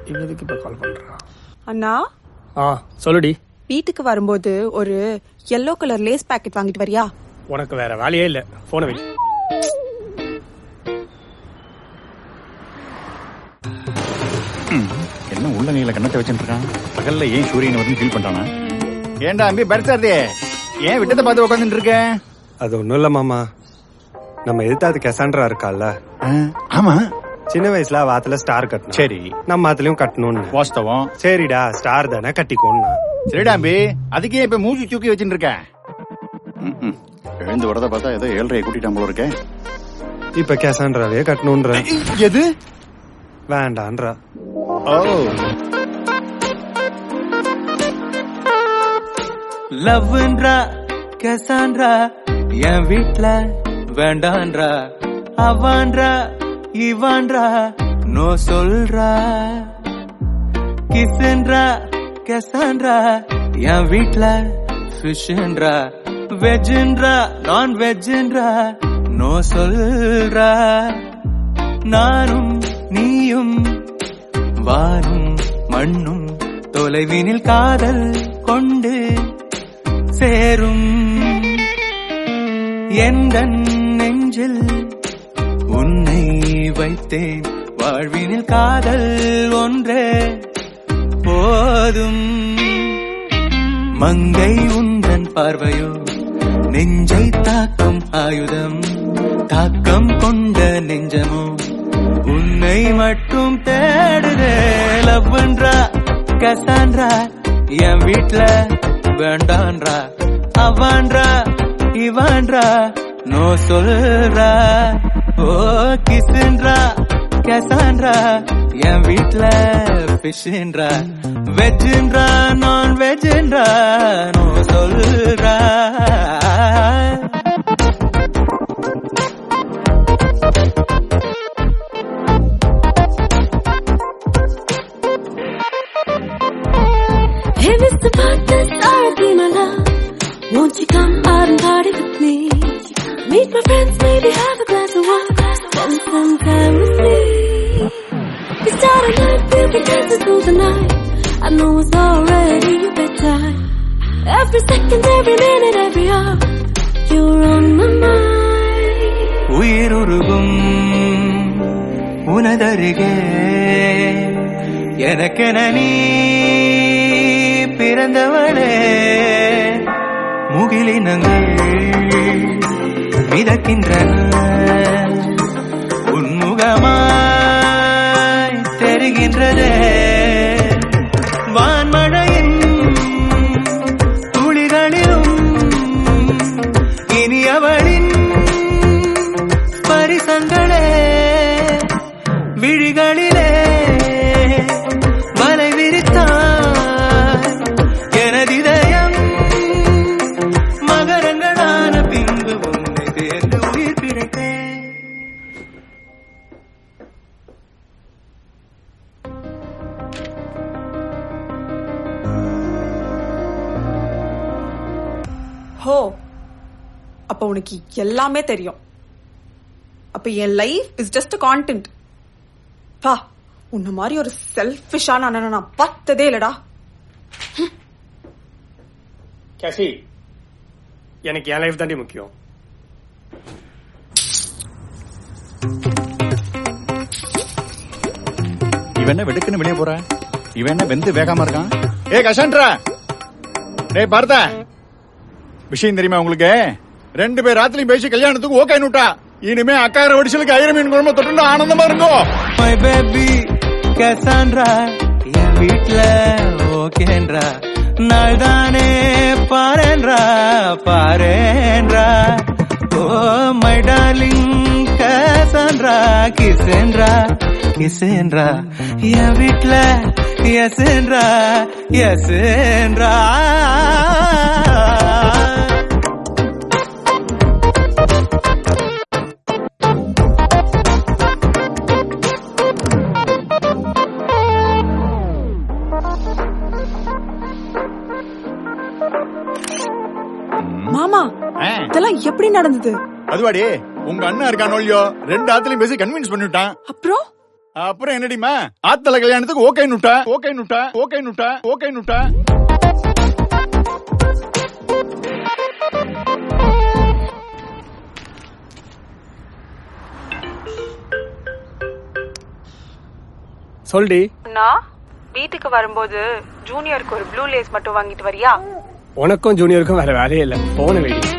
இவ எதுக்கு இப்ப கால் பண்றா அண்ணா ஆ சொல்லுடி வீட்டுக்கு வரும்போது ஒரு எல்லோ கலர் லேஸ் பாக்கெட் வாங்கிட்டு வரியா உனக்கு வேற வேலையே இல்ல போன வை என்ன உள்ள நீல கண்ணத்தை வச்சுட்டு இருக்கான் பகல்ல ஏன் சூரியன் வந்து ஃபீல் பண்றானா ஏன்டா அம்பி படுத்தாதே ஏன் விட்டத்தை பார்த்து உட்காந்துட்டு இருக்க அது ஒண்ணும் இல்ல மாமா நம்ம எதிர்த்தாது கெசாண்ட்ரா இருக்கால்ல ஆ, ஆமா சின்ன வயசுல அவ ஆத்துல ஸ்டார் கட்டணும் சரி நம்ம ஆத்துலயும் கட்டணும்னு வாஸ்தவம் சரிடா ஸ்டார் தானே கட்டிக்கோன்னா சரிடா அம்பி அதுக்கே இப்ப மூஞ்சி தூக்கி வச்சுட்டு இருக்க ம், ம். எழுந்து வரத பார்த்தா ஏதோ ஏழ்றையை கூட்டிட்டான் போல இருக்கே இப்ப கெசாண்ட்ராவே கட்டணும்ன்ற எது வேண்டான்றா ஓ லவ்ன்றா கசான்றா என் வீட்ல வேண்டான்றா அவான்றா இவான்றா நோ சொல்றா கிஸ்ன்றா கசான்றா என் வீட்ல ஃபிஷ்ன்றா வெஜ்ன்றா நான் வெஜ்ன்றா நோ சொல்றா நானும் நீயும் வானும் மண்ணும் தொலைவினில் காதல் கொண்டு சேரும் எந்த நெஞ்சில் உன்னை வைத்தேன் வாழ்வினில் காதல் ஒன்றே போதும் மங்கை உந்தன் பார்வையோ நெஞ்சை தாக்கும் ஆயுதம் தாக்கம் கொண்ட நெஞ்சமோ உன்னை மட்டும் தேடுதே லவ்ன்றா கசான்றா என் வீட்ல வேண்டான்றா அவான்றா இவான்றா நோ சொல்றா ஓ கிஸ்ன்றா கசான்றா என் வீட்ல ஃபிஷ்ன்றா வெஜ்ன்றா நான் வெஜ்ன்றா நோ சொல்றா Hey, Mr. Partners, R&B, my love. Won't you come out and party with me? Meet my friends, maybe have a glass of wine. Spend some time with me. We start a night, we'll be dancing through the night. I know it's already your bedtime. Every second, every minute, every hour. You're on my mind. உயிருருகும் உனதருகே எனக்கென நீ பிறந்தவளே முகிலினங்கள் மிதக்கின்றன உன்முகமாய் தெரிகின்றதே வான்மழையின் துளிகளிலும் இனி அவளின் பரிசங்களே விழிகளிலே வலை விரித்தாய் எனது இதயம் மகரங்களான பின்பு உன்னை தேர்ந்து உயிர் கிடைத்தேன் ஹோ அப்ப உனக்கு எல்லாமே தெரியும் அப்ப என் லைஃப் இஸ் ஜஸ்ட் கான்டென்ட் பா உன்ன மாதிரி ஒரு செல்ஃபிஷான அண்ணனை நான் பார்த்ததே இல்லடா கேசி எனக்கு என் லைஃப் தாண்டி முக்கியம் இவன் என்ன வெடுக்குன்னு வெளியே போற இவன் என்ன வெந்து வேகாம இருக்கான் ஏ கஷான்ட்ரா டேய் பார்த்தா விஷயம் தெரியுமா உங்களுக்கு ரெண்டு பேர் ராத்திரியும் பேசி கல்யாணத்துக்கு ஓகே நூட்டா இனிமே அக்கார வடிச்சலுக்கு ஐரம் மீன் குழம்பு தொட்டு ஆனந்தமா இருக்கும் மை பேபி கசான்றா என் வீட்ல ஓகேன்றா நாள் தானே பாரேன்றா பாரேன்றா ஓ மை டார்லிங் கசான்றா கிசேன்றா கிசேன்றா என் வீட்ல எசேன்றா எசேன்றா மாமா ஆ, இதெல்லாம் எப்படி நடந்தது அதுவாடி உங்க அண்ணன் இருக்கானோ இல்லையோ ரெண்டு ஆத்துலயும் பேசி கன்வின்ஸ் பண்ணிட்டான் அப்புறம் அப்புறம் என்னடிமா ஆத்தல கல்யாணத்துக்கு ஓகே நுட்டா ஓகே நுட்டா ஓகே நுட்டா ஓகே நுட்டா சொல்டி நான் வீட்டுக்கு வரும்போது ஜூனியருக்கு ஒரு ப்ளூ லேஸ் மட்டும் வாங்கிட்டு வரியா உனக்கும் ஜூனியருக்கும் வேற வேலையே இல்ல போன வெடி